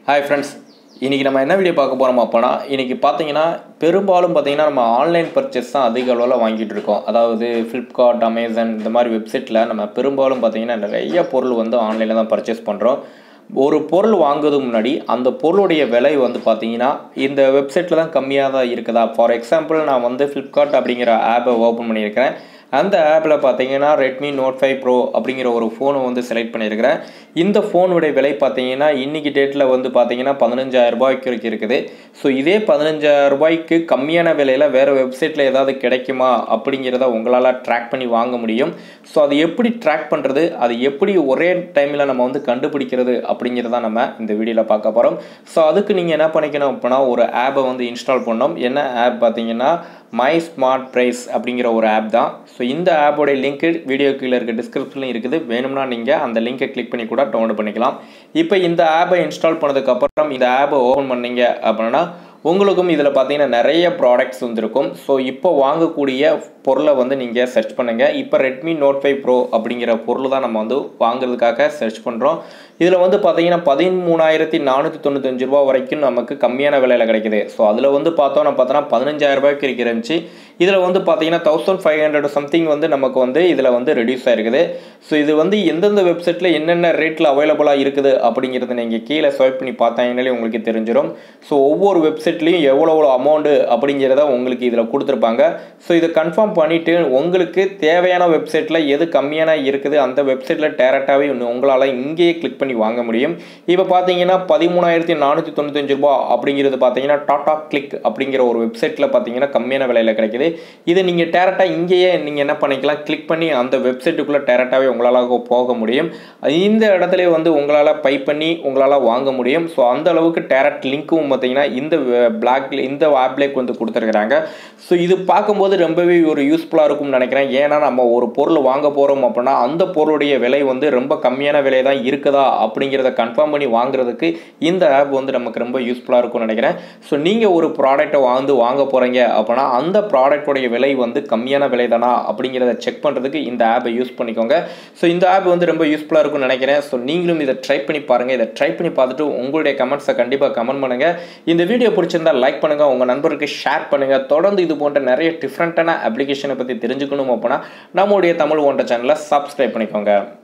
hi friends இன்றைக்கி நம்ம என்ன வீடியோ பார்க்க போகிறோம் அப்போனா இன்றைக்கி பார்த்தீங்கன்னா பெரும்பாலும் பார்த்தீங்கன்னா நம்ம ஆன்லைன் பர்ச்சேஸ் தான் அதிக அளவில் வாங்கிட்டு இருக்கோம் அதாவது ஃப்ளிப்கார்ட் அமேசான் இந்த மாதிரி வெப்சைட்டில் நம்ம பெரும்பாலும் பார்த்தீங்கன்னா நிறைய பொருள் வந்து ஆன்லைனில் தான் பர்ச்சேஸ் பண்ணுறோம் ஒரு பொருள் வாங்குறதுக்கு முன்னாடி அந்த பொருளுடைய விலை வந்து பார்த்தீங்கன்னா இந்த வெப்சைட்டில் தான் கம்மியாக தான் இருக்குதா ஃபார் எக்ஸாம்பிள் நான் வந்து ஃப்ளிப்கார்ட் அப்படிங்கிற ஆப்பை ஓப்பன் பண்ணியிருக்கிறேன் அந்த ஆப்பில் பார்த்தீங்கன்னா ரெட்மி நோட் ஃபைவ் ப்ரோ அப்படிங்கிற ஒரு ஃபோனை வந்து செலக்ட் பண்ணியிருக்கிறேன் இந்த ஃபோனுடைய விலை பார்த்தீங்கன்னா இன்றைக்கி டேட்டில் வந்து பார்த்தீங்கன்னா பதினஞ்சாயிரம் ரூபாய்க்கு வரைக்கும் இருக்குது ஸோ இதே பதினஞ்சாயிரம் ரூபாய்க்கு கம்மியான விலையில் வேறு வெப்சைட்டில் ஏதாவது கிடைக்குமா அப்படிங்கிறத உங்களால் ட்ராக் பண்ணி வாங்க முடியும் ஸோ அது எப்படி ட்ராக் பண்ணுறது அது எப்படி ஒரே டைமில் நம்ம வந்து கண்டுபிடிக்கிறது அப்படிங்கிறத நம்ம இந்த வீடியோவில் பார்க்க போகிறோம் ஸோ அதுக்கு நீங்கள் என்ன பண்ணிக்கணும் அப்படின்னா ஒரு ஆப்பை வந்து இன்ஸ்டால் பண்ணோம் என்ன ஆப் பார்த்தீங்கன்னா மை ஸ்மார்ட் ப்ரைஸ் அப்படிங்கிற ஒரு ஆப் தான் ஸோ இந்த ஆப்போடைய லிங்க்கு வீடியோ கீழே இருக்க டிஸ்கிரிப்ஷன்லையும் இருக்குது வேணும்னா நீங்கள் அந்த லிங்கை கிளிக் பண்ணி கூட டவுன்லோட் பண்ணிக்கலாம் இப்போ இந்த ஆப்பை இன்ஸ்டால் பண்ணதுக்கப்புறம் இந்த ஆப்பை ஓப்பன் பண்ணீங்க அப்படின்னா உங்களுக்கும் இதில் பார்த்தீங்கன்னா நிறைய ப்ராடக்ட்ஸ் வந்துருக்கும் ஸோ இப்போ வாங்கக்கூடிய பொருளை வந்து நீங்கள் சர்ச் பண்ணுங்கள் இப்போ ரெட்மி நோட் ஃபைவ் ப்ரோ அப்படிங்கிற பொருள் தான் நம்ம வந்து வாங்குறதுக்காக சர்ச் பண்ணுறோம் இதில் வந்து பார்த்தீங்கன்னா பதிமூணாயிரத்தி நானூற்றி தொண்ணூத்தஞ்சு ரூபா வரைக்கும் நமக்கு கம்மியான விலையில் கிடைக்குது ஸோ அதில் வந்து பார்த்தோம்னா பார்த்தோன்னா பதினஞ்சாயிரம் ரூபாய்க்கு இருந்துச்சு இதில் வந்து பார்த்தீங்கன்னா தௌசண்ட் ஃபைவ் ஹண்ட்ரட் சம்திங் வந்து நமக்கு வந்து இதில் வந்து ரெடியூஸ் ஆகிருக்குது ஸோ இது வந்து எந்தெந்த வெப்சைட்டில் என்னென்ன ரேட்டில் அவைலபிளாக இருக்குது அப்படிங்கிறத நீங்கள் கீழே ஸ்வைப் பண்ணி பார்த்தாங்கனாலே உங்களுக்கு தெரிஞ்சிடும் ஸோ ஒவ்வொரு வெப்சைட்லேயும் எவ்வளோ எவ்வளோ அமௌண்ட்டு அப்படிங்கிறத உங்களுக்கு இதில் கொடுத்துருப்பாங்க ஸோ இதை கன்ஃபார்ம் பண்ணிவிட்டு உங்களுக்கு தேவையான வெப்சைட்டில் எது கம்மியான இருக்குது அந்த வெப்சைட்டில் டேரெக்டாகவே உங்களால் இங்கேயே கிளிக் பண்ணி வாங்க முடியும் இப்போ பார்த்தீங்கன்னா பதிமூணாயிரத்தி நானூற்றி தொண்ணூத்தஞ்சு ரூபா அப்படிங்கிறது பார்த்தீங்கன்னா டாடா கிளிக் அப்படிங்கிற ஒரு வெப்சைட்டில் பார்த்தீங்கன்னா கம்மியான விலையில் கிடைக்குது இது நீங்கள் டேரெக்டாக இங்கேயே நீங்கள் என்ன பண்ணிக்கலாம் கிளிக் பண்ணி அந்த வெப்சைட்டுக்குள்ளே டேரெக்டாகவே உங்களால் போக முடியும் இந்த இடத்துல வந்து உங்களால் பை பண்ணி உங்களால் வாங்க முடியும் ஸோ அந்த அளவுக்கு டேரக்ட் லிங்க்கும் பார்த்தீங்கன்னா இந்த பிளாக் இந்த ஆப்லேயே வந்து கொடுத்துருக்குறாங்க ஸோ இது பார்க்கும்போது ரொம்பவே ஒரு யூஸ்ஃபுல்லாக இருக்கும்னு நினைக்கிறேன் ஏன்னா நம்ம ஒரு பொருள் வாங்க போகிறோம் அப்படின்னா அந்த பொருளுடைய விலை வந்து ரொம்ப கம்மியான விலை தான் இருக்குதா அப்படிங்கிறத கன்ஃபார்ம் பண்ணி வாங்குறதுக்கு இந்த ஆப் வந்து நமக்கு ரொம்ப யூஸ்ஃபுல்லாக இருக்கும்னு நினைக்கிறேன் ஸோ நீங்கள் ஒரு ப்ராடக்ட்டை வந்து வாங்க போகிறீங்க அப்படின்னா அந்த ப்ராடக்டோடைய விலை வந்து கம்மியான விலை தானா அப்படிங்கிறத செக் பண்ணுறதுக்கு இந்த ஆப்பை யூஸ் பண்ணிக்கோங்க ஸோ இந்த ஆப் வந்து ரொம்ப யூஸ்ஃபுல்லாக இருக்கும்னு நினைக்கிறேன் ஸோ நீங்களும் இதை ட்ரை பண்ணி பாருங்கள் இதை ட்ரை பண்ணி பார்த்துட்டு உங்களுடைய கமெண்ட்ஸை கண்டிப்பாக கமெண்ட் பண்ணுங்கள் இந்த வீடியோ பிடிச்சிருந்தா லைக் பண்ணுங்கள் உங்கள் நண்பருக்கு ஷேர் பண்ணுங்கள் தொடர்ந்து இது போன்ற நிறைய டிஃப்ரெண்ட்டான அப்ளிகேஷனை பற்றி தெரிஞ்சுக்கணும் அப்படின்னா நம்முடைய தமிழ் ஒன்ற சேனலை சப்ஸ்கிரைப் பண்ணிக்கோங்க